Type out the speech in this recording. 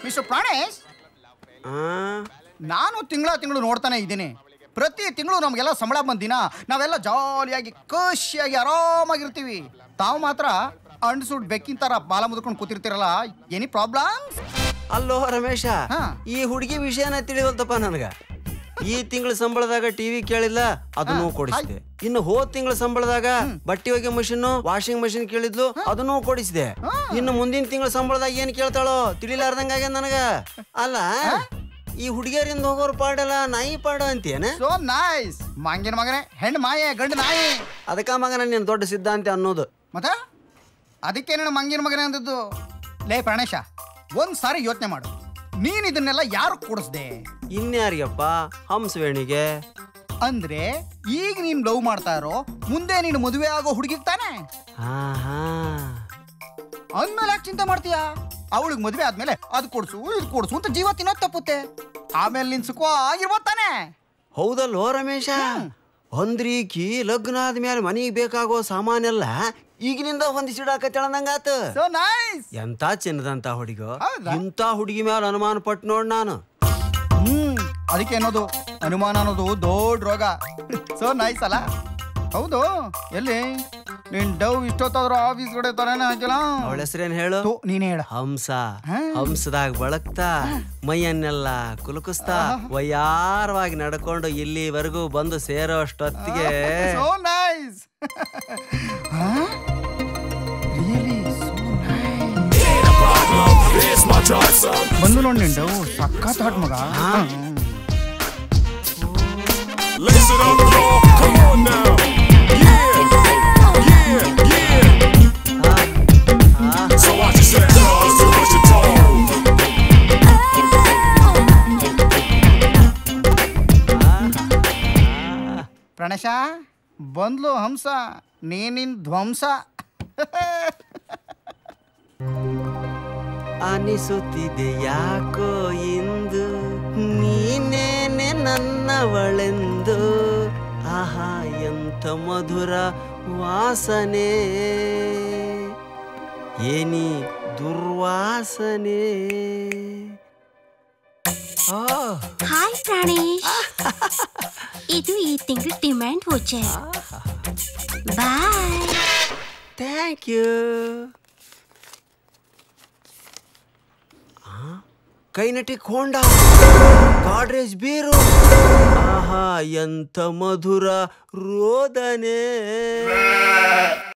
Mister Pranesh ಆ ನಾನು ತಿಂಗಳ ತಿಂಗಳು ನೋಡ್ತಾನೆ ಇದ್ದೀನಿ ಪ್ರತಿ ತಿಂಗಳು ನಮಗೆಲ್ಲ ಸಂಬಳ ಬಂದ ದಿನ ನಾವೆಲ್ಲ ಜಾಲಿಯಾಗಿ ಖುಷಿಯಾಗಿ ಆರಾಮಾಗಿರ್ತೀವಿ ತಾವು ಮಾತ್ರ ಅಂಡ್ಸುಡ್ ಬೆಕ್ಕಿನ ಥರ ಬಾಲ ಮುದ್ಕೊಂಡು ಕೂತಿರ್ತೀರಲ್ಲ ಎನಿ ಪ್ರಾಬ್ಲಮ್ಸ್ ಅಲ್ಲೋ ರಮೇಶ ಹಾ. ಈ ಹುಡುಗಿ ವಿಷಯನ ತಿಳಿವಲ್ತಪ್ಪ ನನಗ ಈ ತಿಂಗಳ ಸಂಬಳದಾಗ ಟಿವಿ ಕೇಳಿಲ್ಲ ಅದನ್ನು ಕೊಡಿಸಿದೆ ಇನ್ನು ಹೋದ್ ತಿಂಗಳ ಸಂಬಳದಾಗ ಬಟ್ಟೆ ಒಗೆ ಮಷಿನ್ ವಾಷಿಂಗ್ ಮಷಿನ್ ಕೇಳಿದ್ಲು ಅದನ್ನು ಕೊಡಿಸಿದೆ ಇನ್ನು ಮುಂದಿನ ತಿಂಗಳ ಸಂಬಳದಾಗ ಏನ್ ಕೇಳ್ತಾಳೋ ತಿಳಿಲಾರ್ದಂಗ ಆಗ್ಯದ ನನಗ ಅಲ್ಲ ಈ ಹುಡುಗಿಯರಿಂದ ಹೋಗೋರ್ ಪಾಡಲ್ಲ ನಾಯಿ ಪಾಡ ಅಂತೇನ ಸೋ ನೈಸ್ ಮಂಗಿನ ಮಗನೇ ಹೆಣ್ಣು ಮಾಯೆ ಗಂಡು ನಾಯಿ ಅದಕ್ಕ ಮಗನ ನೀನ್ ದೊಡ್ಡ ಸಿದ್ಧಾಂತ ಅನ್ನೋದು ಮತ್ತೆ ಅದಕ್ಕೇನೇನು ಮಂಗಿನ ಮಗನೇ ಅಂದದ್ದು ಲೇ ಪ್ರಾಣೇಶ ಒಂದ್ ಸಾರಿ ಯೋಚನೆ ಮಾಡು ನೀನ್ ಇದನ್ನೆಲ್ಲ ಯಾರು ಕೂಡಿಸ್ದೆ ಇನ್ಯಾರಿಗಪ್ಪ ಹಂಸವೇಣಿಗೆ ಅಂದ್ರೆ ಈಗ ನೀನ್ ಲವ್ ಮಾಡ್ತಾ ಇರೋ ಮುಂದೆ ನೀನು ಮದುವೆ ಆಗೋ ಹುಡುಗಿಗ್ ತಾನೆ ಹಾ ಹಾ ಅಂದ್ಮೇಲೆ ಯಾಕೆ ಚಿಂತೆ ಮಾಡ್ತೀಯಾ ಅವಳಿಗೆ ಮದುವೆ ಆದ್ಮೇಲೆ ಅದು ಕೊಡ್ಸು ಇದು ಕೊಡ್ಸು ಅಂತ ಜೀವ ತಿನ್ನೋದ್ ತಪ್ಪುತ್ತೆ ಆಮೇಲೆ ನಿನ್ ಸುಖ ಆಗಿರ್ಬೋದ್ ತಾನೆ ಹೌದಲ್ಲೋ ರಮೇಶ ಅಂದ್ರೀಕಿ ಲಗ್ನ ಆದ್ಮೇಲೆ ಮನಿಗೆ ಬೇಕಾಗೋ ಸಾಮಾನೆಲ್ಲ ಈಗಿನಿಂದ ಹೊಂದಿಸಿಡಾಕತ್ತೇಳಂದಂಗಾತ ಸೊ ನೈಸ್ ಎಂತ ಚಿನ್ನದಂತ ಹುಡುಗ ಹೌದಾ? ಇಂಥ ಹುಡುಗಿ ಮೇಲೆ ಅನುಮಾನ ಪಟ್ಟು ನೋಡ್ ನಾನು ಹ್ಮ್ ಅದಕ್ಕೆ ಅನ್ನೋದು ಅನುಮಾನ ಅನ್ನೋದು ದೊಡ್ಡ ರೋಗ ಸೊ ನೈಸ್ ಅಲ್ಲ ಹೌದು ಎಲ್ಲಿ ನಿನ್ ಡವ್ ಇಷ್ಟೊತ್ತಾದ್ರೂ ಆಫೀಸ್ ಕಡೆ ತರನೇ ಹಾಕಿಲ್ಲ ಅವಳ ಹೆಸರೇನ್ ಹೇಳು ತೋ, ನೀನೇ ಹೇಳ ಹಂಸ ಹಾ. ಹಂಸದಾಗ ಬಳಕ್ತಾ ಮೈಯನ್ನೆಲ್ಲ ಕುಲುಕಿಸ್ತಾ ವಯಾರವಾಗಿ ನಡ್ಕೊಂಡು ಇಲ್ಲಿವರೆಗೂ ಬಂದು ಸೇರೋ ಅಷ್ಟೊತ್ತಿಗೆ so nice really so nice ಬಂದು ನೋಡಿ ನಿನ್ ಡವ್ ಸಖತ್ ಹಾಟ್ ಮಗ Lace it up, y'all. Come on now. Yeah, yeah, yeah. So watch your step, cause too much you told. ಪ್ರಣೇಶ ಬಂದ್ಲು ಹಂಸ ನೀನಿನ್ ಧ್ವಂಸ ಅನಿಸುತ್ತಿದೆ ಯಾಕೋ ಇಂದು ನೀನೇನೆ ನನ್ನವಳೆಂದು ಆಹಾ ಎಂಥ ಮಧುರ ವಾಸನೆ ಏನಿ ದುರ್ವಾಸನೆ ಆ, ಹಾಯ್ ಪ್ರಾಣೇಶ್ ಇದು ಈ ತಿಂಗಳು demand voucher bye thank you Kinetic Honda Godrej ಬೀರು ಆಹಾ ಎಂಥ ಮಧುರ ರೋದನೆ